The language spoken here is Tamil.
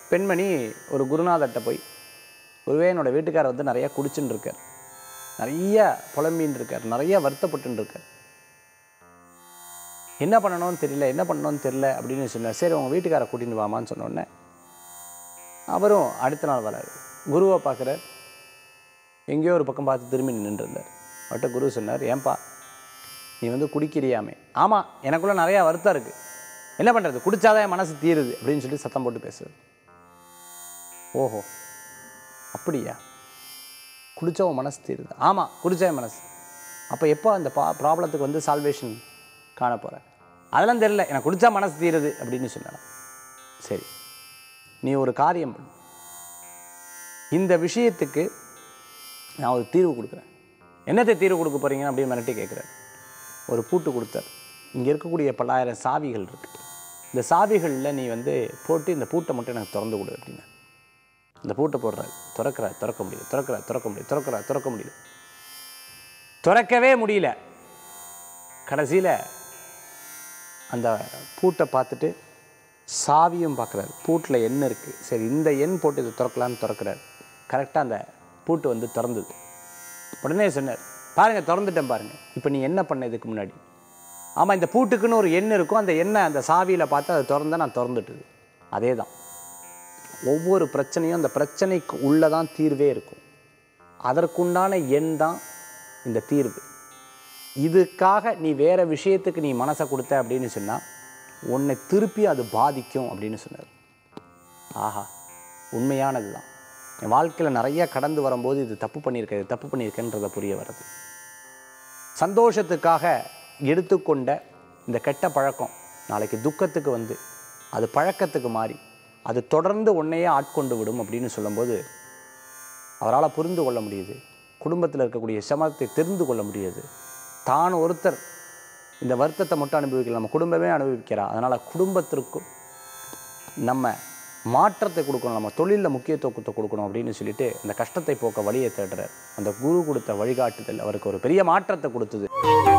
பெண்மணி ஒரு குருநாதர்கிட்ட போய் குருவே என்னோட வீட்டுக்காரர் வந்து நிறைய குடிச்சுன்னு இருக்கார் நிறைய புலம்பின்னு இருக்கார் நிறைய வருத்தப்பட்டுன்னு இருக்கார் என்ன பண்ணணும்னு தெரியல என்ன பண்ணணும்னு தெரியல அப்படின்னு சொன்னார் சரி உங்கள் வீட்டுக்காரை கூட்டின்னு வாமான்னு சொன்ன உடனே அவரும் அடுத்த நாள் வராரு குருவை பார்க்குறார் எங்கேயோ ஒரு பக்கம் பார்த்து திரும்பி நின்றுட்டு இருந்தார் அவர்கிட்ட குரு சொன்னார் ஏன்பா நீ வந்து குடிக்கிறியாமே ஆமாம் எனக்குள்ள நிறையா வருத்தம் இருக்குது என்ன பண்ணுறது குடிச்சாதான் என் மனசு தீருது அப்படின்னு சொல்லி சத்தம் போட்டு பேசுறது ஓஹோ அப்படியா குடிச்சா உன் மனசு தீருது ஆமாம் குடிச்சா என் மனசு அப்போ எப்போ அந்த பா ப்ராப்ளத்துக்கு வந்து சால்வேஷன் காண போகிற அதெல்லாம் தெரியல எனக்கு குடிச்சா மனசு தீருது அப்படின்னு சொன்னாலாம் சரி நீ ஒரு காரியம் பண்ணு இந்த விஷயத்துக்கு நான் ஒரு தீர்வு கொடுக்குறேன் என்னத்தை தீர்வு கொடுக்க போகிறீங்க அப்படின்னு மிரட்டி கேட்குறாரு ஒரு பூட்டு கொடுத்தார் இங்கே இருக்கக்கூடிய பல்லாயிரம் சாவிகள் இருக்குது இந்த சாவிகளில் நீ வந்து போட்டு இந்த பூட்டை மட்டும் எனக்கு திறந்து கொடு அப்படின்னு இந்த பூட்டை போடுறாரு திறக்கிறார் திறக்க முடியல திறக்கிறார் திறக்க முடியல திறக்கிறார் திறக்க முடியல திறக்கவே முடியல கடைசியில் அந்த பூட்டை பார்த்துட்டு சாவியும் பார்க்குறாரு பூட்டில் எண் இருக்குது சரி இந்த எண் போட்டு இது திறக்கலான்னு திறக்கிறாரு கரெக்டாக அந்த பூட்டு வந்து திறந்தது உடனே சொன்னார் பாருங்கள் திறந்துட்டேன் பாருங்கள் இப்போ நீ என்ன பண்ண இதுக்கு முன்னாடி ஆமாம் இந்த பூட்டுக்குன்னு ஒரு எண் இருக்கும் அந்த எண்ணை அந்த சாவியில் பார்த்து அதை திறந்தா நான் திறந்துட்டுது அதே தான் ஒவ்வொரு பிரச்சனையும் அந்த பிரச்சனைக்கு உள்ளே தான் தீர்வே இருக்கும் அதற்குண்டான எண் தான் இந்த தீர்வு இதுக்காக நீ வேற விஷயத்துக்கு நீ மனசை கொடுத்த அப்படின்னு சொன்னால் உன்னை திருப்பி அது பாதிக்கும் அப்படின்னு சொன்னார் ஆஹா உண்மையானது தான் என் வாழ்க்கையில் நிறைய கடந்து வரும்போது இது தப்பு பண்ணியிருக்கேன் இது தப்பு பண்ணியிருக்கேன்றதை புரிய வருது சந்தோஷத்துக்காக எடுத்துக்கொண்ட இந்த கெட்ட பழக்கம் நாளைக்கு துக்கத்துக்கு வந்து அது பழக்கத்துக்கு மாறி அது தொடர்ந்து உன்னையே ஆட்கொண்டு விடும் அப்படின்னு சொல்லும்போது அவரால் புரிந்து கொள்ள முடியுது குடும்பத்தில் இருக்கக்கூடிய சிரமத்தை தெரிந்து கொள்ள முடியுது தான் ஒருத்தர் இந்த வருத்தத்தை மட்டும் அனுபவிக்கல நம்ம குடும்பமே அனுபவிக்கிறா அதனால் குடும்பத்திற்கும் நம்ம மாற்றத்தை கொடுக்கணும் நம்ம தொழிலில் முக்கியத்துவத்தை கொடுக்கணும் அப்படின்னு சொல்லிட்டு அந்த கஷ்டத்தை போக்க வழியை தேடுறார் அந்த குரு கொடுத்த வழிகாட்டுதல் அவருக்கு ஒரு பெரிய மாற்றத்தை கொடுத்தது